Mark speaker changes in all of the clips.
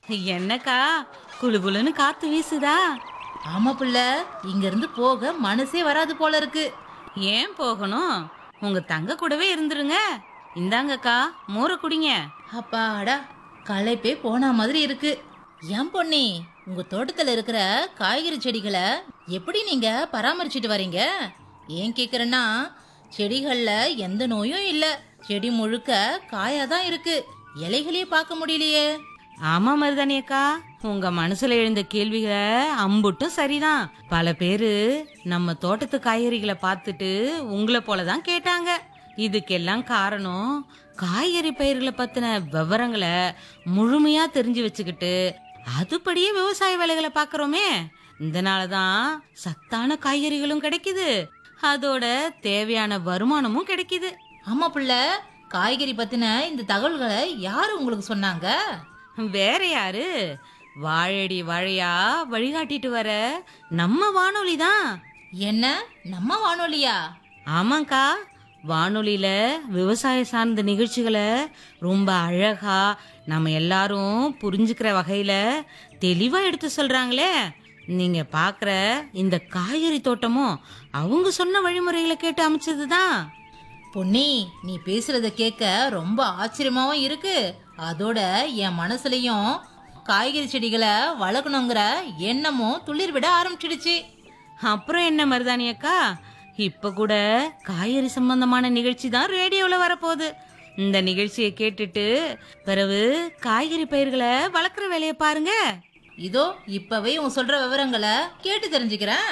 Speaker 1: என்னக்கா குளு குளுன்னு காத்து வீசுதா
Speaker 2: ஆமா புள்ள இங்க இருந்து போக மனசே வராது போல இருக்கு
Speaker 1: ஏன் போகணும் உங்க தங்க கூடவே இருந்துருங்க இந்தாங்கக்கா மோரை குடிங்க
Speaker 2: அப்பாடா களைப்பே போன மாதிரி இருக்கு ஏன் பொன்னி உங்க தோட்டத்துல இருக்கிற காய்கறி செடிகளை எப்படி நீங்க பராமரிச்சிட்டு வரீங்க ஏன் கேக்குறேன்னா செடிகள்ல எந்த நோயும் இல்ல செடி முழுக்க காயாதான் இருக்கு இலைகளையே பார்க்க முடியலையே
Speaker 1: ஆமா மருதானி அக்கா உங்க மனசுல எழுந்த கேள்விகளை அம்புட்டும் சரிதான் பல பேரு நம்ம தோட்டத்து காய்கறிகளை பார்த்துட்டு உங்களை போலதான் கேட்டாங்க இதுக்கெல்லாம் காரணம் காய்கறி பயிர்களை பத்தின விவரங்களை முழுமையா தெரிஞ்சு வச்சுக்கிட்டு அதுபடியே விவசாய வேலைகளை பார்க்கறோமே இதனாலதான் சத்தான காய்கறிகளும் கிடைக்குது அதோட தேவையான வருமானமும் கிடைக்குது
Speaker 2: ஆமா புள்ள காய்கறி பத்தின இந்த தகவல்களை யாரு உங்களுக்கு சொன்னாங்க
Speaker 1: வேற யாரு வாழடி வாழையா வழிகாட்டிட்டு வர நம்ம வானொலி தான்
Speaker 2: என்ன நம்ம வானொலியா
Speaker 1: ஆமாக்கா வானொலியில விவசாய சார்ந்த நிகழ்ச்சிகளை ரொம்ப அழகா நம்ம எல்லாரும் புரிஞ்சுக்கிற வகையில தெளிவா எடுத்து சொல்றாங்களே நீங்க பாக்குற இந்த காய்கறி தோட்டமும் அவங்க சொன்ன வழிமுறைகளை கேட்டு அமைச்சதுதான்
Speaker 2: பொன்னி நீ பேசுறத கேட்க ரொம்ப ஆச்சரியமாவும் இருக்கு அதோட என் மனசுலயும் காய்கறி செடிகளை வளர்க்கணுங்கிற எண்ணமும் துளிர் விட ஆரம்பிச்சிடுச்சு
Speaker 1: அப்புறம் என்ன மருதானி அக்கா இப்ப கூட காய்கறி சம்பந்தமான நிகழ்ச்சி தான் ரேடியோல வரப்போகுது இந்த நிகழ்ச்சியை கேட்டுட்டு பிறகு காய்கறி பயிர்களை வளர்க்குற வேலையை பாருங்க
Speaker 2: இதோ இப்பவே உன் சொல்ற விவரங்களை கேட்டு தெரிஞ்சுக்கிறேன்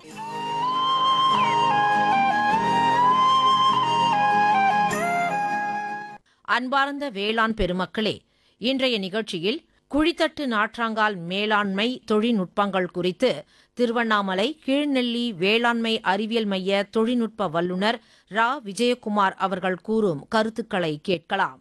Speaker 3: அன்பார்ந்த வேளாண் பெருமக்களே இன்றைய நிகழ்ச்சியில் குழித்தட்டு நாற்றாங்கால் மேலாண்மை தொழில்நுட்பங்கள் குறித்து திருவண்ணாமலை கீழ்நெல்லி வேளாண்மை அறிவியல் மைய தொழில்நுட்ப வல்லுநர் ரா விஜயகுமார் அவர்கள் கூறும் கருத்துக்களை கேட்கலாம்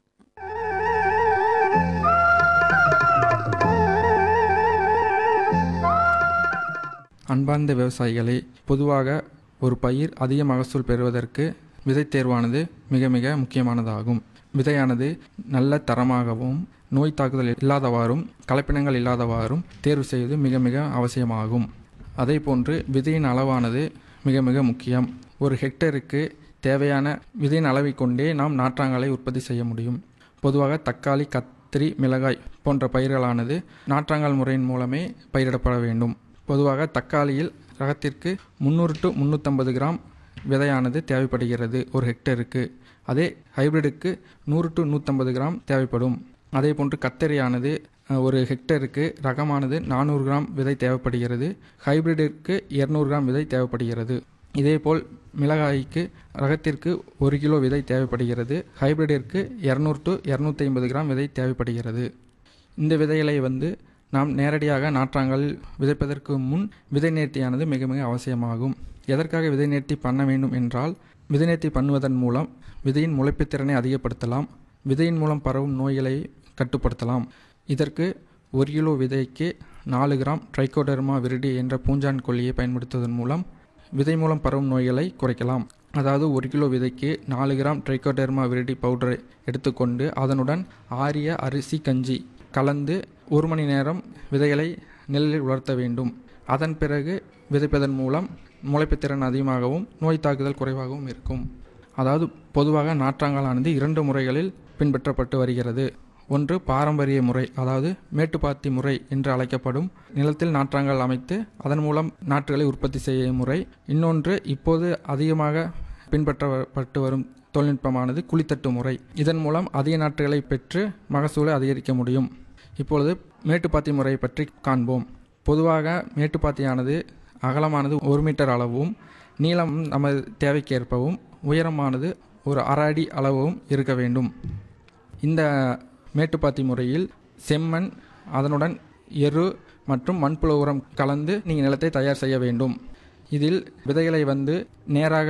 Speaker 4: அன்பார்ந்த விவசாயிகளே பொதுவாக ஒரு பயிர் அதிக மகசூல் பெறுவதற்கு விதை தேர்வானது மிக மிக முக்கியமானதாகும் விதையானது நல்ல தரமாகவும் நோய் தாக்குதல் இல்லாதவாறும் கலப்பினங்கள் இல்லாதவாறும் தேர்வு செய்வது மிக மிக அவசியமாகும் அதேபோன்று விதையின் அளவானது மிக மிக முக்கியம் ஒரு ஹெக்டருக்கு தேவையான விதையின் அளவை கொண்டே நாம் நாற்றாங்காலை உற்பத்தி செய்ய முடியும் பொதுவாக தக்காளி கத்திரி மிளகாய் போன்ற பயிர்களானது நாற்றாங்கால் முறையின் மூலமே பயிரிடப்பட வேண்டும் பொதுவாக தக்காளியில் ரகத்திற்கு முந்நூறு டு முந்நூற்றம்பது கிராம் விதையானது தேவைப்படுகிறது ஒரு ஹெக்டருக்கு அதே ஹைபிரிடுக்கு நூறு டு நூற்றம்பது கிராம் தேவைப்படும் அதே போன்று கத்தரியானது அஹ், ஒரு ஹெக்டருக்கு ரகமானது நானூறு கிராம் விதை தேவைப்படுகிறது ஹைபிரிடிற்கு இரநூறு கிராம் விதை தேவைப்படுகிறது இதேபோல் மிளகாய்க்கு ரகத்திற்கு ஒரு கிலோ விதை தேவைப்படுகிறது ஹைபிரிடிற்கு இரநூறு டு இரநூத்தி ஐம்பது கிராம் விதை தேவைப்படுகிறது இந்த விதைகளை வந்து நாம் நேரடியாக நாற்றாங்கல் விதைப்பதற்கு முன் விதை நேர்த்தியானது மிக மிக அவசியமாகும் எதற்காக விதை நேர்த்தி பண்ண வேண்டும் என்றால் விதை நேர்த்தி பண்ணுவதன் மூலம் விதையின் முளைப்புத் திறனை அதிகப்படுத்தலாம் விதையின் மூலம் பரவும் நோய்களை கட்டுப்படுத்தலாம் இதற்கு ஒரு கிலோ விதைக்கு நாலு கிராம் ட்ரைகோடர்மா விரிடி என்ற பூஞ்சான் கொல்லியை பயன்படுத்துவதன் மூலம் விதை மூலம் பரவும் நோய்களை குறைக்கலாம் அதாவது ஒரு கிலோ விதைக்கு நாலு கிராம் ட்ரைகோடர்மா விரிடி பவுடரை எடுத்துக்கொண்டு அதனுடன் ஆரிய அரிசி கஞ்சி கலந்து ஒரு மணி நேரம் விதைகளை நெல்லில் உலர்த்த வேண்டும் அதன் பிறகு விதைப்பதன் மூலம் முளைப்புத் திறன் அதிகமாகவும் நோய் தாக்குதல் குறைவாகவும் இருக்கும் அதாவது பொதுவாக நாற்றாங்காலானது இரண்டு முறைகளில் பின்பற்றப்பட்டு வருகிறது ஒன்று பாரம்பரிய முறை அதாவது மேட்டுப்பாத்தி முறை என்று அழைக்கப்படும் நிலத்தில் நாற்றாங்கால் அமைத்து அதன் மூலம் நாற்றுகளை உற்பத்தி செய்யும் முறை இன்னொன்று இப்போது அதிகமாக பின்பற்றப்பட்டு வரும் தொழில்நுட்பமானது குழித்தட்டு முறை இதன் மூலம் அதிக நாற்றுகளை பெற்று மகசூலை அதிகரிக்க முடியும் இப்பொழுது மேட்டுப்பாத்தி முறையை பற்றி காண்போம் பொதுவாக மேட்டுப்பாத்தியானது அகலமானது ஒரு மீட்டர் அளவும் நீளம் நமது தேவைக்கேற்பவும் உயரமானது ஒரு அரை அடி அளவும் இருக்க வேண்டும் இந்த மேட்டுப்பாத்தி முறையில் செம்மண் அதனுடன் எரு மற்றும் மண்புழு உரம் கலந்து நீங்கள் நிலத்தை தயார் செய்ய வேண்டும் இதில் விதைகளை வந்து நேராக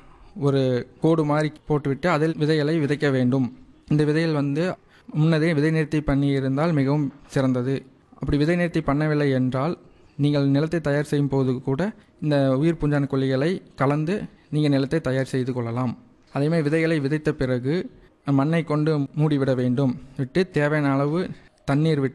Speaker 4: ஒரு கோடு மாதிரி போட்டுவிட்டு அதில் விதைகளை விதைக்க வேண்டும் இந்த விதைகள் வந்து முன்னதே விதை நிறுத்தி பண்ணியிருந்தால் மிகவும் சிறந்தது அப்படி விதை நிறுத்தி பண்ணவில்லை என்றால் நீங்கள் நிலத்தை தயார் செய்யும் போது கூட இந்த உயிர் பூஞ்சான் கொல்லிகளை கலந்து நீங்கள் நிலத்தை தயார் செய்து கொள்ளலாம் அதேமாதிரி விதைகளை விதைத்த பிறகு மண்ணை கொண்டு மூடிவிட வேண்டும் விட்டு தேவையான அளவு தண்ணீர் விட்டு